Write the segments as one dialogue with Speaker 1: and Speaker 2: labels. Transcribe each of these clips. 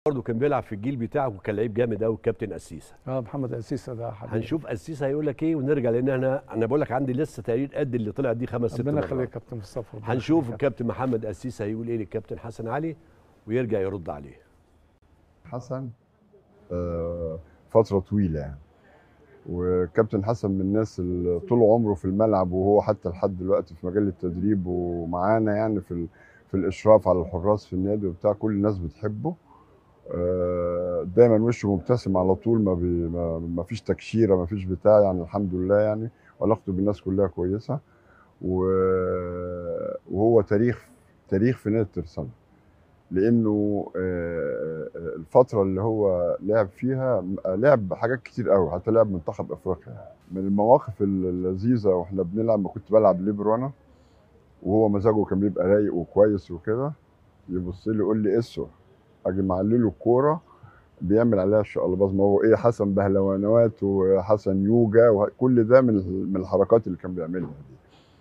Speaker 1: برضه كان بيلعب في الجيل بتاعك وكان لعيب جامد قوي الكابتن قسيسه
Speaker 2: اه محمد قسيسه ده حبيبي
Speaker 1: هنشوف قسيسه هيقول لك ايه ونرجع لان انا انا بقول لك عندي لسه تقرير قد اللي طلع دي خمس ست
Speaker 2: ربنا
Speaker 1: مرات
Speaker 2: يخليك يا كابتن مصطفى ربنا
Speaker 1: هنشوف
Speaker 2: يخليك.
Speaker 1: الكابتن محمد قسيسه هيقول ايه للكابتن حسن علي ويرجع يرد عليه
Speaker 3: حسن آه، فترة طويلة يعني وكابتن حسن من الناس اللي طول عمره في الملعب وهو حتى لحد دلوقتي في مجال التدريب ومعانا يعني في ال- في الإشراف على الحراس في النادي وبتاع كل الناس بتحبه آه، دايما وشه مبتسم على طول ما, بي ما, ما فيش تكشيرة ما فيش بتاع يعني الحمد لله يعني وعلاقته بالناس كلها كويسة و- وهو تاريخ تاريخ في نادي الترسانة لانه آه، آه، الفتره اللي هو لعب فيها آه، لعب حاجات كتير قوي حتى لعب منتخب افريقيا يعني. من المواقف اللذيذه واحنا بنلعب ما كنت بلعب ليبرو انا وهو مزاجه كان بيبقى رايق وكويس وكده يبص لي يقول لي اسو اجي معلله الكوره بيعمل عليها الشقلباز ما هو ايه حسن بهلوانات وحسن يوجا وكل ده من ال- من الحركات اللي كان بيعملها دي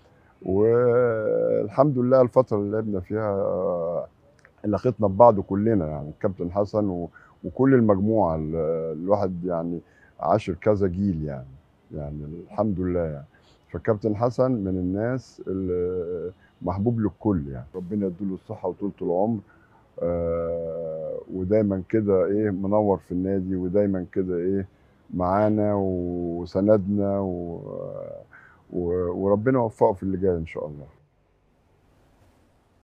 Speaker 3: والحمد لله الفتره اللي لعبنا فيها آه، علاقتنا ببعض كلنا يعني الكابتن حسن و... وكل المجموعه ال- الواحد يعني عاشر كذا جيل يعني يعني الحمد لله يعني فالكابتن حسن من الناس اللي محبوب للكل يعني ربنا يديله الصحه وطولة العمر آه ودايما كده ايه منور في النادي ودايما كده ايه معانا وسندنا و... و... وربنا يوفقه في اللي جاي ان شاء الله